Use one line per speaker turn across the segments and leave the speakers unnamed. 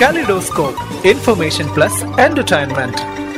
Kaleidoscope, information plus entertainment.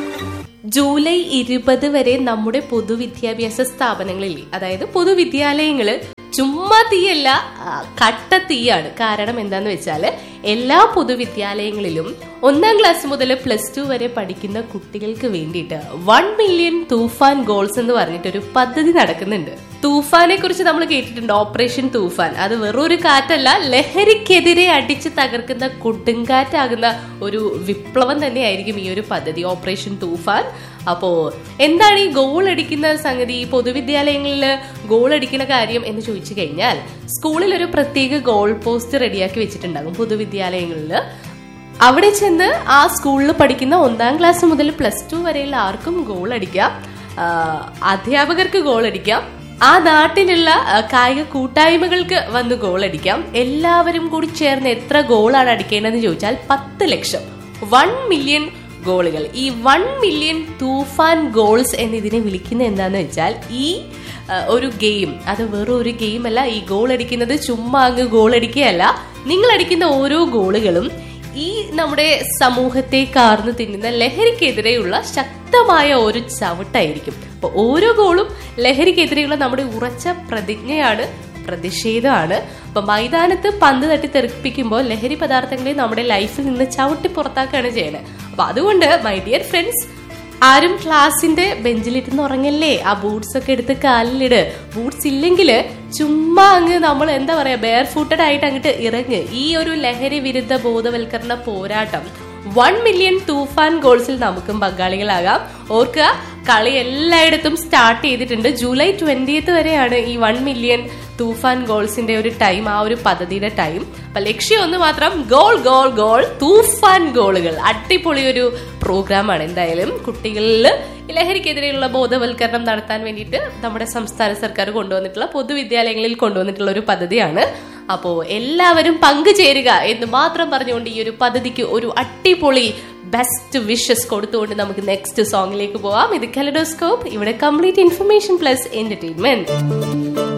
July ഇരുപത് വരെ നമ്മുടെ പൊതുവിദ്യാഭ്യാസ സ്ഥാപനങ്ങളിൽ അതായത് പൊതുവിദ്യാലയങ്ങള് ചുമ്മാ തീയല്ല ആ, കട്ട തീയാണ് കാരണം എന്താന്ന് വെച്ചാല് എല്ലാ പൊതുവിദ്യാലയങ്ങളിലും ഒന്നാം ക്ലാസ് മുതൽ പ്ലസ് ടു വരെ പഠിക്കുന്ന കുട്ടികൾക്ക് വേണ്ടിയിട്ട് വൺ മില്യൺ തൂഫാൻ ഗോൾസ് എന്ന് പറഞ്ഞിട്ടൊരു പദ്ധതി നടക്കുന്നുണ്ട് തൂഫാനെ കുറിച്ച് നമ്മൾ കേട്ടിട്ടുണ്ട് ഓപ്പറേഷൻ തൂഫാൻ അത് വെറൊരു കാറ്റല്ല ലഹരിക്കെതിരെ അടിച്ച് തകർക്കുന്ന കൊടുങ്കാറ്റാകുന്ന ഒരു വിപ്ലവം തന്നെയായിരിക്കും ഈ ഒരു പദ്ധതി ഓപ്പറേഷൻ തൂഫാൻ അപ്പോ എന്താണ് ഈ ഗോൾ അടിക്കുന്ന സംഗതി പൊതുവിദ്യാലയങ്ങളിൽ ഗോൾ അടിക്കുന്ന കാര്യം എന്ന് ചോദിച്ചു കഴിഞ്ഞാൽ സ്കൂളിൽ ഒരു പ്രത്യേക ഗോൾ പോസ്റ്റ് റെഡിയാക്കി വെച്ചിട്ടുണ്ടാകും പൊതുവിദ്യാലയങ്ങളിൽ അവിടെ ചെന്ന് ആ സ്കൂളിൽ പഠിക്കുന്ന ഒന്നാം ക്ലാസ് മുതൽ പ്ലസ് ടു വരെയുള്ള ആർക്കും ഗോൾ അടിക്കാം ആ, അധ്യാപകർക്ക് ഗോൾ അടിക്കാം ആ നാട്ടിലുള്ള ആ, കായിക കൂട്ടായ്മകൾക്ക് വന്ന് ഗോൾ അടിക്കാം എല്ലാവരും കൂടി ചേർന്ന് എത്ര ഗോളാണ് അടിക്കേണ്ടതെന്ന് ചോദിച്ചാൽ പത്ത് ലക്ഷം വൺ മില്യൺ ഗോളുകൾ ഈ വൺ മില്യൺ തൂഫാൻ ഗോൾസ് എന്നിതിനെ വിളിക്കുന്നത് എന്താന്ന് വെച്ചാൽ ഈ ആ, ഒരു ഗെയിം അത് വെറും ഒരു ഗെയിം അല്ല ഈ ഗോൾ അടിക്കുന്നത് ചുമ്മാ അങ്ങ് ഗോൾ അടിക്കുകയല്ല നിങ്ങൾ അടിക്കുന്ന ഓരോ ഗോളുകളും ഈ നമ്മുടെ സമൂഹത്തെ കാർന്നു തിന്നുന്ന ലഹരിക്കെതിരെയുള്ള ശക്തമായ ഒരു ചവിട്ടായിരിക്കും അപ്പൊ ഓരോ ഗോളും ലഹരിക്കെതിരെയുള്ള നമ്മുടെ ഉറച്ച പ്രതിജ്ഞയാണ് പ്രതിഷേധമാണ് അപ്പൊ മൈതാനത്ത് പന്ത് തട്ടി തെറിപ്പിക്കുമ്പോൾ ലഹരി പദാർത്ഥങ്ങളെ നമ്മുടെ ലൈഫിൽ നിന്ന് ചവിട്ടി പുറത്താക്കുകയാണ് ചെയ്യുന്നത് അപ്പൊ അതുകൊണ്ട് മൈ ഡിയർ ഫ്രണ്ട്സ് ആരും ക്ലാസിന്റെ ബെഞ്ചിലിരുന്ന് ഉറങ്ങല്ലേ ആ ബൂട്ട്സ് ഒക്കെ എടുത്ത് കാലിലിട് ബൂട്ട്സ് ഇല്ലെങ്കിൽ ചുമ്മാ അങ്ങ് നമ്മൾ എന്താ പറയാ ബെയർ ഫൂട്ടഡ് ആയിട്ട് അങ്ങോട്ട് ഇറങ്ങ് ഈ ഒരു ലഹരി വിരുദ്ധ ബോധവൽക്കരണ പോരാട്ടം വൺ മില്യൺ തൂഫാൻ ഗോൾസിൽ നമുക്കും പങ്കാളികളാകാം ഓർക്കുക കളി എല്ലായിടത്തും സ്റ്റാർട്ട് ചെയ്തിട്ടുണ്ട് ജൂലൈ ട്വന്റിയത്ത് വരെയാണ് ഈ വൺ മില്യൺ തൂഫാൻ ഗോൾസിന്റെ ഒരു ടൈം ആ ഒരു പദ്ധതിയുടെ ടൈം അപ്പൊ ലക്ഷ്യം ഒന്ന് മാത്രം ഗോൾ ഗോൾ ഗോൾ തൂഫാൻ ഗോളുകൾ അടിപൊളി ഒരു പ്രോഗ്രാമാണ് എന്തായാലും കുട്ടികളിൽ ലഹരിക്കെതിരെയുള്ള ബോധവൽക്കരണം നടത്താൻ വേണ്ടിയിട്ട് നമ്മുടെ സംസ്ഥാന സർക്കാർ കൊണ്ടുവന്നിട്ടുള്ള പൊതുവിദ്യാലയങ്ങളിൽ കൊണ്ടുവന്നിട്ടുള്ള ഒരു പദ്ധതിയാണ് അപ്പോ എല്ലാവരും പങ്കുചേരുക എന്ന് മാത്രം പറഞ്ഞുകൊണ്ട് ഈ ഒരു പദ്ധതിക്ക് ഒരു അടിപൊളി ബെസ്റ്റ് വിഷസ് കൊടുത്തുകൊണ്ട് നമുക്ക് നെക്സ്റ്റ് സോങ്ങിലേക്ക് പോവാം ഇത് കലഡോസ്കോപ്പ് ഇവിടെ കംപ്ലീറ്റ് ഇൻഫർമേഷൻ പ്ലസ് എന്റർടൈൻമെന്റ്